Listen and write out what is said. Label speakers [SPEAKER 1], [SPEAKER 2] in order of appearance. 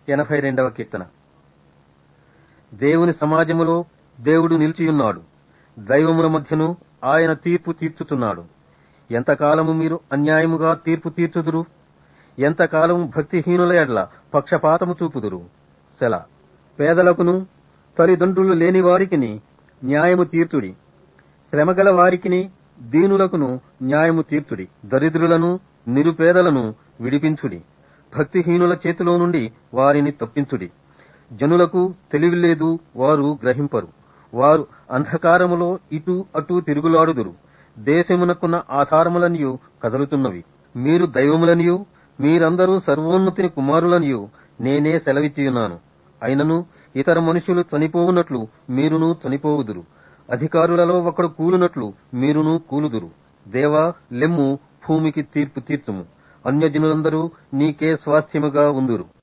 [SPEAKER 1] ఎనభై రెండవ కీర్తన దేవుని సమాజములో దేవుడు నిలిచియున్నాడు దైవముల మధ్యను ఆయన తీర్పు తీర్చుచున్నాడు ఎంతకాలము మీరు అన్యాయముగా తీర్పు తీర్చుదురు ఎంతకాలము భక్తిహీనుల ఎడ్ల పక్షపాతము చూపుదురు సెల పేదలకును తల్లిదండ్రులు లేని వారికిని న్యాయము తీర్చుడి శ్రమగల వారికిని దీనులకును న్యాయము తీర్చుడి దరిద్రులను నిరుపేదలను విడిపించుడి భక్తిహీనుల చేతిలో నుండి వారిని తప్పించుడి జనులకు తెలివి లేదు వారు గ్రహింపరు వారు అంధకారములో ఇటు అటు తిరుగులాడుదురు దేశమునకున్న ఆధారములనియు కదలుతున్నవి మీరు దైవములనియు మీరందరూ సర్వోన్నతిని కుమారులనియు నేనే సెలవిచ్చియున్నాను అయినను ఇతర మనుషులు చనిపోవునట్లు మీరును చనిపోవుదురు అధికారులలో ఒకడు కూలునట్లు మీరును కూలుదురు దేవా లెమ్ము భూమికి తీర్పు తీర్చుము అన్యజనులందరూ నీకే స్వాస్థ్యముగా ఉందురు